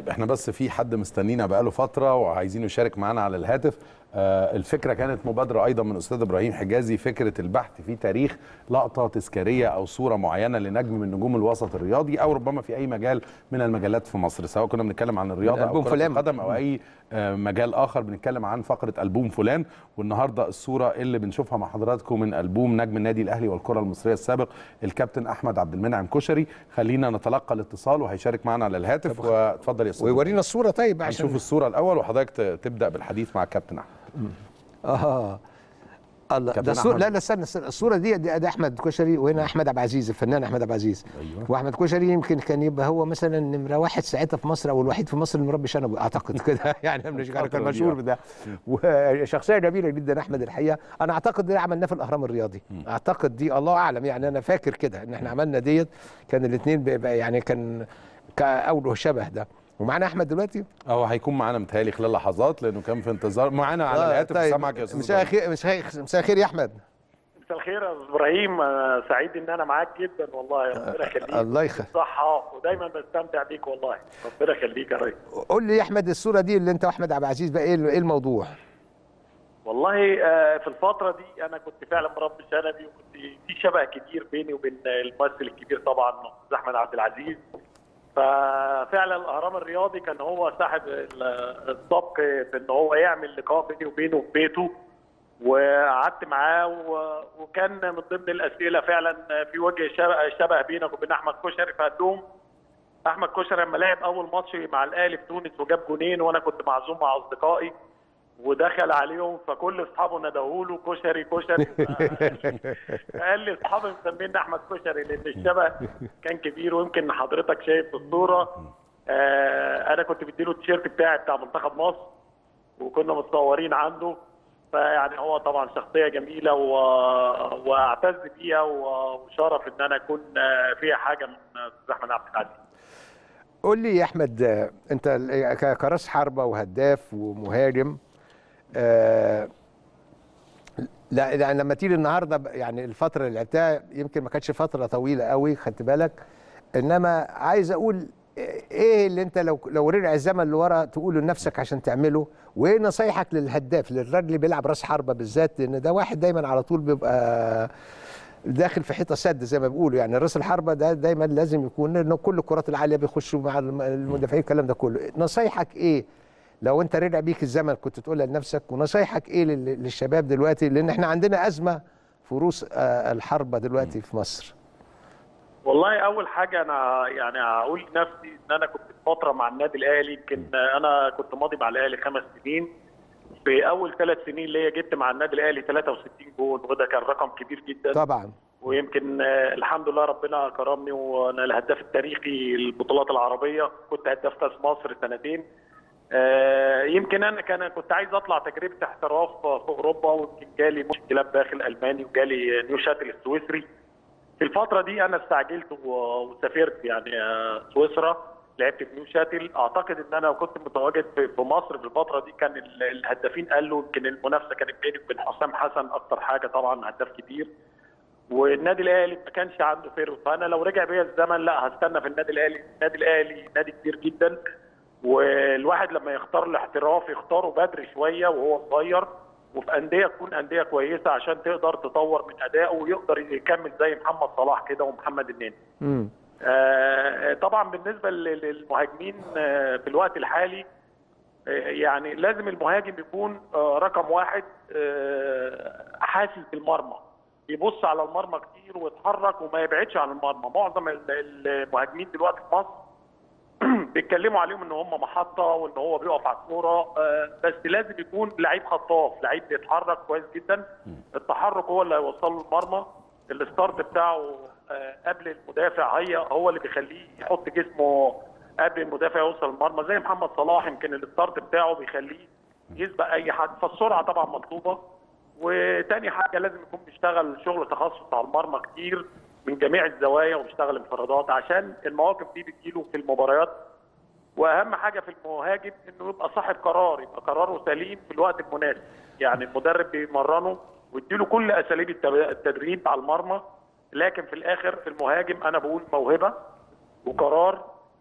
احنا بس في حد مستنينا بقاله فتره وعايزينه يشارك معانا على الهاتف آه الفكره كانت مبادره ايضا من استاذ ابراهيم حجازي فكره البحث في تاريخ لقطه تذكاريه او صوره معينه لنجم من نجوم الوسط الرياضي او ربما في اي مجال من المجالات في مصر سواء كنا بنتكلم عن الرياضه او ألبوم كره فلان. القدم او اي آه مجال اخر بنتكلم عن فقره البوم فلان والنهارده الصوره اللي بنشوفها مع حضراتكم من البوم نجم النادي الاهلي والكره المصريه السابق الكابتن احمد عبد المنعم كشري خلينا نتلقى الاتصال وهيشارك معنا على الهاتف واتفضل يا استاذ ويورينا الصوره طيب عشان هنشوف الصوره الاول وحضرتك ت- تبدا بالحديث مع الكابتن احمد اه الله كابتن ده الصورة أحمد. لا لا استنى استنى الصورة دي ده, ده أحمد كشري وهنا أحمد عبد العزيز الفنان أحمد عبد العزيز أيوة. وأحمد كشري يمكن كان يبقى هو مثلا نمرة واحد ساعتها في مصر أو الوحيد في مصر اللي مربي شنب أعتقد كده يعني مش كان الفترة دي، مشهور آه. بده وشخصية جميلة جدا أحمد الحقيقة أنا أعتقد ده عملناه في الأهرام الرياضي أعتقد دي الله أعلم يعني أنا فاكر كده إن إحنا عملنا ديت كان الاثنين يعني كان كأوله شبه ده ومعانا أحمد دلوقتي هو هيكون معانا متهيألي خلال لحظات لانه كان في انتظار معانا على آه، الهاتف طيب. سامعك يا استاذ مساء إبراهيم. الخير مساء مساء الخير يا أحمد مساء الخير يا استاذ ابراهيم أنا سعيد ان انا معاك جدا والله ربنا يخليك الله يخليك صحة ودايما بستمتع بيك والله ربنا يخليك يا ريس قول لي يا احمد الصوره دي اللي انت واحمد عبد العزيز بقى ايه ايه الموضوع؟ والله آه، في الفترة دي أنا كنت فعلا مربي شنبي وكنت في شبه كتير بيني وبين الممثل الكبير طبعا أستاذ أحمد عبد العزيز ففعلا الأهرام الرياضي كان هو صاحب ال- السبق في إن هو يعمل لقاء بيني وبينه في بيته وقعدت معاه و- وكان من ضمن الأسئلة فعلا في وجه شبه, شبه بينك وبين أحمد كشري فقال لهم احمد كشري لما لعب اول ماتش مع الاهلي في تونس وجاب جونين وانا كنت معزوم مع اصدقائي ودخل عليهم فكل اصحابه ندهوا له كشري كشري قال لي اصحابي مسميني احمد كشري لان الشبه كان كبير ويمكن حضرتك شايف في الصوره آه انا كنت مديله التيشيرت بتاعي بتاع منتخب مصر وكنا متصورين عنده فيعني هو طبعا شخصيه جميله و... واعتز بيها و- وشرف ان انا اكون آه، فيها حاجه من استاذ احمد عبد العزيز قول لي يا احمد آه، انت ال- ك- كراس حربه وهداف ومهاجم آه، لا لا لما تيجي النهارده ب- يعني الفتره اللي لعبتها يمكن ما كانتش فتره طويله قوي خدت بالك انما عايز اقول ايه اللي انت لو لو رجع الزمن لورا تقوله لنفسك عشان تعمله وايه نصايحك للهداف للراجل اللي بيلعب راس حربه بالذات لان ده واحد دايما على طول بيبقى داخل في حيطه سد زي ما بيقولوا يعني راس الحربه ده دايما لازم يكون انه كل الكرات العاليه بيخشوا مع الم- المدافعين الكلام ده كله نصايحك ايه لو انت رجع بيك الزمن كنت تقولها لنفسك ونصايحك ايه لل- للشباب دلوقتي لان احنا عندنا ازمه في روس آه، الحربه دلوقتي في مصر والله اول حاجه انا يعني هقول لنفسي ان انا كنت في فتره مع النادي الاهلي يمكن انا كنت ماضي مع الاهلي خمس سنين في اول ثلاث سنين ليا جبت مع النادي الاهلي 63 جول وده كان رقم كبير جدا طبعا ويمكن آه، الحمد لله ربنا كرمني وانا الهداف التاريخي للبطولات العربيه كنت هداف كاس مصر سنتين آه، يمكن انا كان كنت عايز اطلع تجربه احتراف في اوروبا ويمكن جالي مشكلات داخل الماني وجالي نيو شاتل السويسري في الفتره دي انا استعجلت و- وسافرت يعني آه، سويسرا لعبت في نيو شاتل اعتقد ان انا لو كنت متواجد في في مصر في الفتره دي كان ال- الهدافين قالوا يمكن المنافسه كانت بيني وبين حسام حسن اكتر حاجه طبعا هداف كبير والنادي الاهلي ما كانش عنده فيرو فانا لو رجع بيا الزمن لا هستنى في النادي الاهلي النادي الاهلي نادي كبير جدا والواحد لما يختار الاحتراف يختاره بدري شويه وهو صغير وفي انديه تكون انديه كويسه عشان تقدر تطور من ادائه ويقدر يكمل زي محمد صلاح كده ومحمد النني امم آه، طبعا بالنسبه لل- للمهاجمين آه، في الوقت الحالي آه، يعني لازم المهاجم يكون آه، رقم واحد آه، حاسس بالمرمى يبص على المرمى كتير ويتحرك وما يبعدش عن المرمى معظم ال- المهاجمين دلوقتي في مصر بيتكلموا عليهم ان هم محطه وان هو بيقف على الكوره آه، بس لازم يكون لعيب خطاف لعيب بيتحرك كويس جدا التحرك هو اللي هيوصله المرمى الستارت بتاعه آه، قبل المدافع هي هو اللي بيخليه يحط جسمه قبل المدافع يوصل المرمى زي محمد صلاح يمكن الستارت بتاعه بيخليه يسبق اي حد فالسرعه طبعا مطلوبه وتاني حاجه لازم يكون بيشتغل شغل تخصص على المرمى كتير من جميع الزوايا وبيشتغل انفرادات عشان المواقف دي بتجيله في المباريات واهم حاجه في المهاجم انه يبقى صاحب قرار يبقى قراره سليم في الوقت المناسب يعني المدرب بيمرنه ويديله كل اساليب التب- التدريب على المرمى لكن في الاخر المهاجم انا بقول موهبه وقرار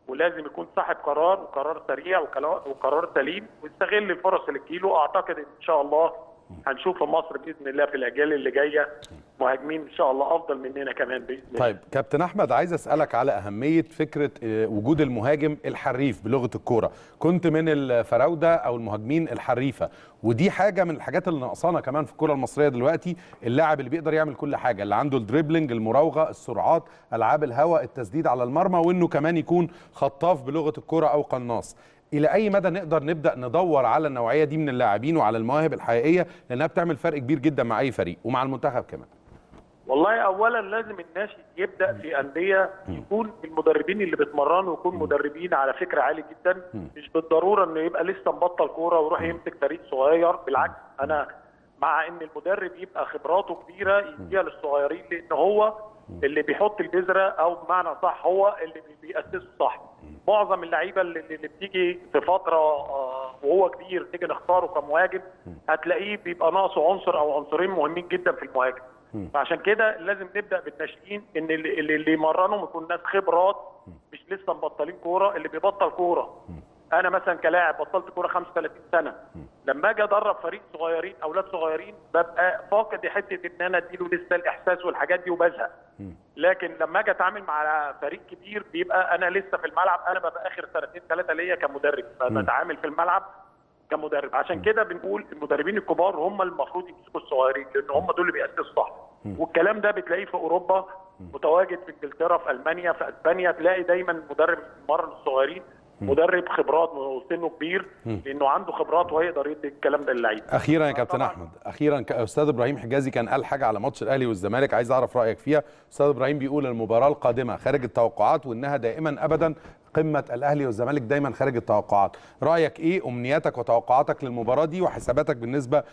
ولازم يكون صاحب قرار وقرار سريع وكلا- وقرار سليم ويستغل الفرص اللي تجيله اعتقد ان شاء الله هنشوف في مصر باذن الله في الاجيال اللي جايه مهاجمين ان شاء الله افضل مننا كمان باذن الله طيب كابتن احمد عايز اسالك على اهميه فكره آه، وجود المهاجم الحريف بلغه الكوره كنت من الفراوده او المهاجمين الحريفه ودي حاجه من الحاجات اللي ناقصانا كمان في الكوره المصريه دلوقتي اللاعب اللي بيقدر يعمل كل حاجه اللي عنده الدريبلينج المراوغه السرعات العاب الهواء التسديد على المرمى وانه كمان يكون خطاف بلغه الكوره او قناص الى اي مدى نقدر نبدا ندور على النوعيه دي من اللاعبين وعلى المواهب الحقيقيه لانها بتعمل فرق كبير جدا مع اي فريق ومع المنتخب كمان والله اولا لازم الناشئ يبدا في انديه يكون المدربين اللي بيتمرنوا يكون مدربين على فكره عالي جدا مش بالضروره انه يبقى لسه مبطل كوره ويروح يمسك فريق صغير بالعكس انا مع ان المدرب يبقى خبراته كبيره يديها للصغيرين لان هو اللي بيحط البذره او بمعنى صح هو اللي بي- بيأسسه صح معظم اللعيبه اللي, اللي بتيجي في فتره آه، وهو كبير نيجي نختاره كمهاجم هتلاقيه بيبقى ناقصه عنصر او عنصرين مهمين جدا في المهاجم فعشان كده لازم نبدا بالناشئين ان اللي, اللي اللي يمرنهم يكون ناس خبرات مش لسه مبطلين كوره اللي بيبطل كوره انا مثلا كلاعب بطلت كوره 35 سنه لما اجي ادرب فريق صغيرين اولاد صغيرين ببقى فاقد حته ان انا اديله لسه الاحساس والحاجات دي وبزهق لكن لما اجي اتعامل مع فريق كبير بيبقى انا لسه في الملعب انا ببقى اخر سنتين ثلاثه ليا كمدرب فبتعامل في الملعب كمدرب عشان كده بنقول المدربين الكبار هم المفروض يمسكوا الصغيرين لان هم دول اللي بيأسسوا صح والكلام ده بتلاقيه في اوروبا متواجد في انجلترا في المانيا في اسبانيا تلاقي دايما مدرب بيمرن الصغيرين مدرب خبرات وسنه كبير لانه عنده خبرات وهيقدر يدي الكلام ده للعيبه اخيرا يا كابتن طبعاً. احمد اخيرا ك- استاذ ابراهيم حجازي كان قال حاجه على ماتش الاهلي والزمالك عايز اعرف رايك فيها استاذ ابراهيم بيقول المباراه القادمه خارج التوقعات وانها دائما ابدا قمه الاهلي والزمالك دايما خارج التوقعات رايك ايه امنياتك وتوقعاتك للمباراه دي وحساباتك بالنسبه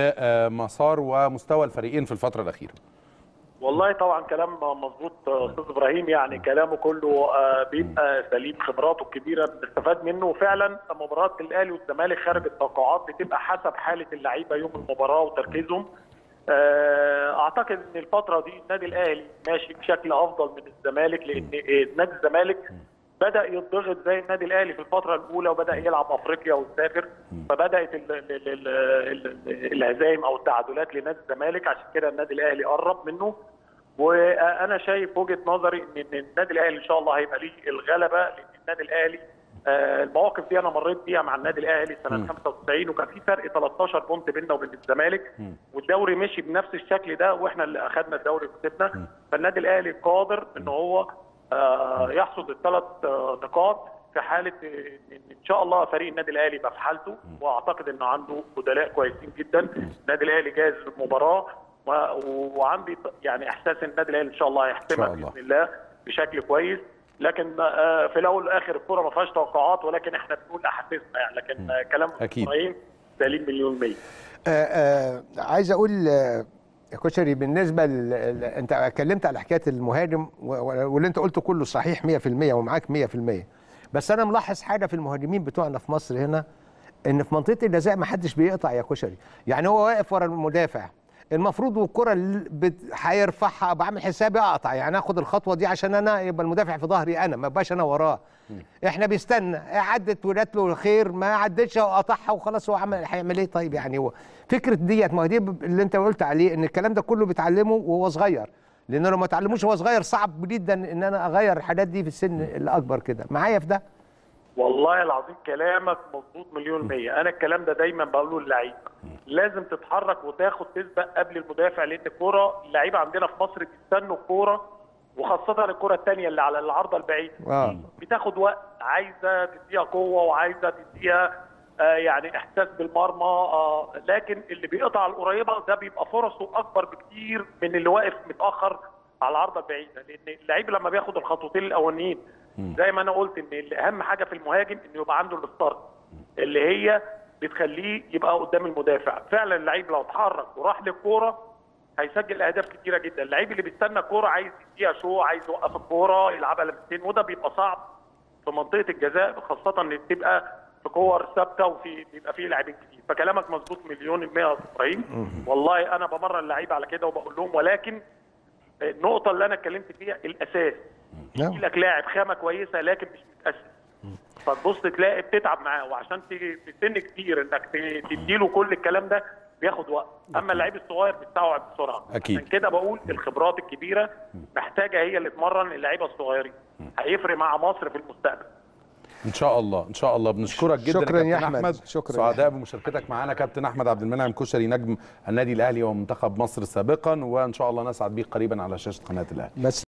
لمسار ومستوى الفريقين في الفتره الاخيره والله طبعا كلام مظبوط استاذ ابراهيم يعني كلامه كله آه، بيبقى سليم خبراته الكبيره بنستفاد منه وفعلا مباراه الاهلي والزمالك خارج التوقعات بتبقى حسب حاله اللعيبه يوم المباراه وتركيزهم آه، اعتقد ان الفتره دي النادي الاهلي ماشي بشكل افضل من الزمالك لان آه، نادي الزمالك بدا يضغط زي النادي الاهلي في الفتره الاولى وبدا يلعب افريقيا ويسافر فبدات ال- ال- ال- ال- ال- الهزايم او التعادلات لنادي الزمالك عشان كده النادي الاهلي قرب منه وانا شايف وجهه نظري ان إن النادي الاهلي ان شاء الله هيبقى ليه الغلبه لان النادي الاهلي آه، المواقف دي انا مريت بيها مع النادي الاهلي سنه 95 وكان في فرق 13 بونت بيننا وبين الزمالك والدوري مشي بنفس الشكل ده واحنا اللي اخذنا الدوري وكسبنا فالنادي الاهلي قادر ان هو آه، يحصد الثلاث آه، نقاط في حاله ان إن شاء الله فريق النادي الاهلي يبقى في حالته واعتقد انه عنده بدلاء كويسين جدا النادي الاهلي جاهز للمباراه و- وعندي ط- يعني احساس ان النادي الاهلي ان شاء الله هيحسمها شاء الله. باذن الله بشكل كويس لكن آه، في الاول والاخر الكوره ما فيهاش توقعات ولكن احنا بنقول احاسيسنا يعني لكن آه، كلام أكيد. ابراهيم سليم مليون مية آه، آه، عايز اقول آه، يا كشري بالنسبه ل... ل- انت اتكلمت على حكايه المهاجم و- و- واللي انت قلته كله صحيح 100% ومعاك 100% بس انا ملاحظ حاجه في المهاجمين بتوعنا في مصر هنا ان في منطقه الجزاء ما حدش بيقطع يا كشري يعني هو واقف ورا المدافع المفروض والكره اللي بت- هيرفعها بعمل حسابي اقطع يعني اخد الخطوه دي عشان انا يبقى المدافع في ظهري انا ما بقاش انا وراه احنا بيستنى عدت وجات له الخير ما عدتش وقطعها وخلاص هو عمل هيعمل ايه طيب يعني هو فكره ديت ما هي دي اللي انت قلت عليه ان الكلام ده كله بيتعلمه وهو صغير لانه لو ما اتعلموش وهو صغير صعب جدا ان انا اغير الحاجات دي في السن الاكبر كده معايا في ده والله العظيم كلامك مظبوط مليون مية أنا الكلام ده دايما بقوله للعيبة لازم تتحرك وتاخد تسبق قبل المدافع لأن الكورة اللعيبة عندنا في مصر بيستنوا الكورة وخاصة الكرة الثانية اللي على العارضة البعيدة آه. بتاخد وقت عايزة تديها قوة وعايزة تديها آه يعني إحساس بالمرمى آه لكن اللي بيقطع القريبة ده بيبقى فرصه أكبر بكتير من اللي واقف متأخر على العارضة البعيدة لأن اللعيب لما بياخد الخطوتين الأولانيين زي ما أنا قلت إن اللي أهم حاجة في المهاجم إنه يبقى عنده الستارت اللي هي بتخليه يبقى قدام المدافع فعلا اللعيب لو اتحرك وراح للكوره هيسجل اهداف كتيره جدا اللعيب اللي بيستنى الكوره عايز يديها شو عايز يوقف الكوره يلعبها لمستين وده بيبقى صعب في منطقه الجزاء خاصه ان بتبقى في كور ثابته وفي بيبقى فيه لاعبين كتير فكلامك مظبوط مليون المية يا أستاذ ابراهيم والله انا بمرن اللعيبه على كده وبقول لهم ولكن النقطه اللي انا اتكلمت فيها الاساس نعم. يجي لك لاعب خامه كويسه لكن مش متاسس فتبص تلاقي بتتعب معاه وعشان تيجي في سن كتير انك ت- تديله كل الكلام ده بياخد وقت اما اللعيب الصغير بيستوعب بسرعه أكيد. عشان كده بقول الخبرات الكبيره محتاجه هي اللي تمرن اللعيبه الصغيرين هيفرق مع مصر في المستقبل ان شاء الله ان شاء الله بنشكرك جدا شكراً يا كابتن أحمد. شكراً يا سعداء بمشاركتك معنا كابتن احمد عبد المنعم كشري نجم النادي الاهلي ومنتخب مصر سابقا وان شاء الله نسعد بيك قريبا على شاشه قناه الاهلي بس